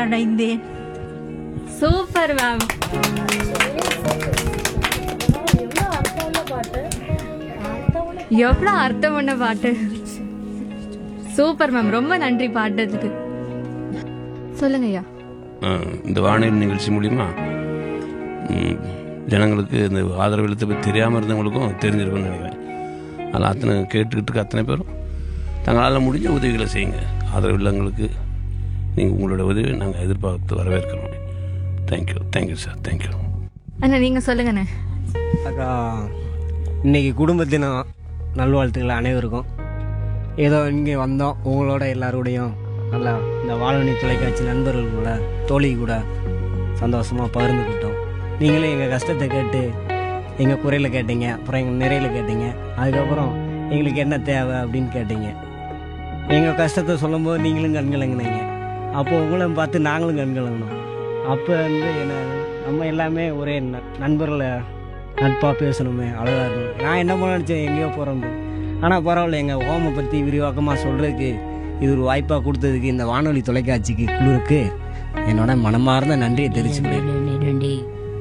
அடைந்தேன் super ma'am எவ்வளோ அர்த்தம் பண்ண பாட்டு சூப்பர் மேம் ரொம்ப நன்றி பாடுறதுக்கு சொல்லுங்க ஐயா அஹ், இந்த வானொலி நிகழ்ச்சி மூலிமா ம், ஜனங்களுக்கு இந்த ஆதரவு எழுத்தை பற்றி தெரியாமல் இருந்தவங்களுக்கும் தெரிஞ்சிருக்கும்னு நினைக்கிறேன் அதில் அத்தனை கேட்டுக்கிட்டு இருக்க அத்தனை பேரும் தங்களால் முடிஞ்ச உதவிகளை செய்யுங்க ஆதரவு இல்லங்களுக்கு நீங்கள் உங்களோட உதவி நாங்கள் எதிர்பார்த்து வரவேற்கிறோம் தேங்க்யூ தேங்க்யூ சார் தேங்க்யூ அண்ணா நீங்க சொல்லுங்கண்ணே அக்கா இன்னைக்கு குடும்பத்தின நல்வாழ்த்துக்கள் அனைவருக்கும் ஏதோ இங்கே வந்தோம் உங்களோட எல்லாரோடையும் நல்லா இந்த வானொலி தொலைக்காட்சி நண்பர்கள் கூட தோழி கூட சந்தோஷமாக பகிர்ந்துக்கிட்டோம் நீங்களே எங்கள் கஷ்டத்தை கேட்டு எங்கள் குறையில் கேட்டீங்க அப்புறம் எங்கள் நிறையில் கேட்டீங்க அதுக்கப்புறம் எங்களுக்கு என்ன தேவை அப்படின்னு கேட்டீங்க எங்கள் கஷ்டத்தை சொல்லும்போது நீங்களும் கண்கலங்கினீங்க அப்போ உங்களை பார்த்து நாங்களும் கண்கலங்கினோம் அப்போ வந்து என்ன நம்ம எல்லாமே ஒரே ந- நண்பர்களை நட்பாக பேசணுமே அழகாக இருக்கணும் நான் என்ன பண்ண நினச்சேன் எங்கேயோ போகிறோம்னு ஆனால் பரவாயில்ல எங்கள் ஹோமை பற்றி விரிவாக்கமாக சொல்கிறதுக்கு இது ஒரு வாய்ப்பாக கொடுத்ததுக்கு இந்த வானொலி தொலைக்காட்சிக்கு குழுவுக்கு என்னோட மனமார்ந்த நன்றியை தெரிவிச்சுக்கிறேன்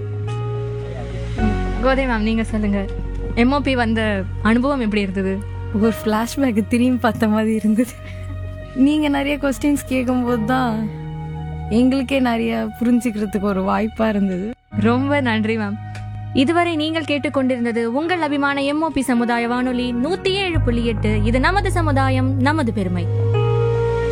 கோதை மேம் நீங்க சொல்லுங்க எம்ஓபி வந்த அனுபவம் எப்படி இருந்தது ஒரு ஃப்ளாஷ்பேக் திரும்பி பார்த்த மாதிரி இருந்தது நீங்க நிறைய கொஸ்டின்ஸ் கேட்கும்போது தான் எங்களுக்கே நிறைய புரிஞ்சுக்கிறதுக்கு ஒரு வாய்ப்பா இருந்தது ரொம்ப நன்றி மேம் இதுவரை நீங்கள் கேட்டுக்கொண்டிருந்தது உங்கள் அபிமான எம்ஓபி சமுதாய வானொலி நூத்தி ஏழு புள்ளி எட்டு இது நமது சமுதாயம் நமது பெருமை